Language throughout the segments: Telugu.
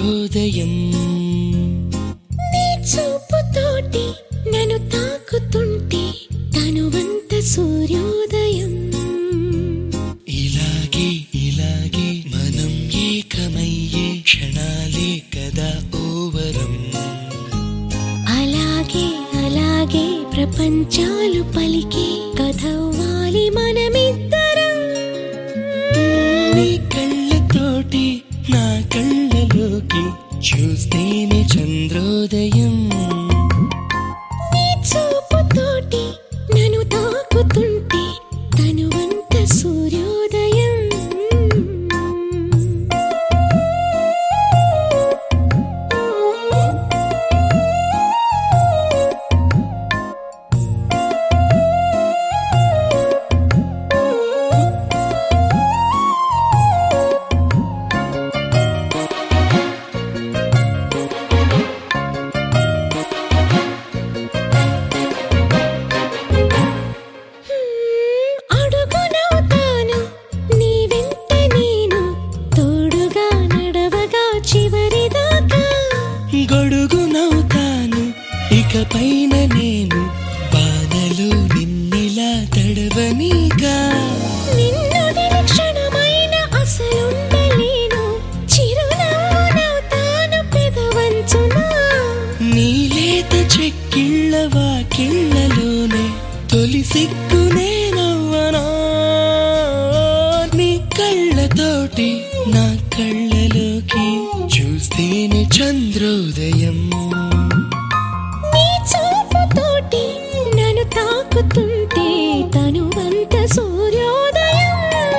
చంద్రోదయం నీ చూపుతోటి నన్ను తాకుతుంటే తనువంత సూర్యోదయం ఇలాగే ఇలాగే మనం ఏకమయ్యే క్షణాలే కదా ఓవరం అలాగే అలాగే ప్రపంచాలు పలికే కథవ్వాలి మనమిద్దరం నీ కళ్ళతోటి నా కళ్ళలోకి చూస్తేనే చంద్రోదయం నీ చూపుతోటి నన్ను తాకుతుంటే తనువంత సూర్యోదయం అడుగునవుతాను నీ వెంట నేను తోడుగా నడవగా చివరిదాకా గొడుగునవుతాను ఇక పైన నేను బాధలు నిన్నిలా తడవనిగా నిన్నుడిని క్షణమైన అసలుండలేను చిరునవ్వునవుతాను పెదవంచునా నీలేత చెక్కిళ్ళ వాకిళ్ళలోనే తొలి సిగ్గునే నవ్వనా నీ కళ్ళతోటి నా కళ్ళలోకి చూస్తేనే చంద్రోదయం నీ చూపుతోటి నన్ను తాకుతుంటే తనువంత సూర్యోదయం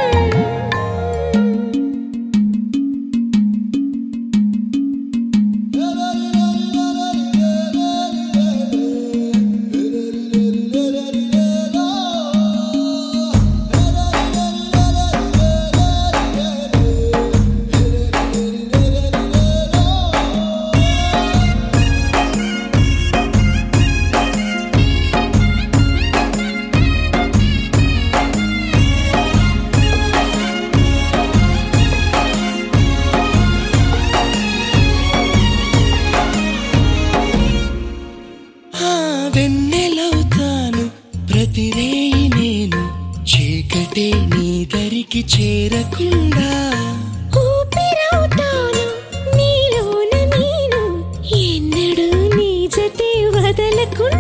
ఆ వెన్నెలవుతాను ప్రతి రేయి నేను చీకటే నీ దరికి చేరకుండా ఊపిరవుతాను నీలోన నేను ఎన్నడూ నీ జతే వదలకుండా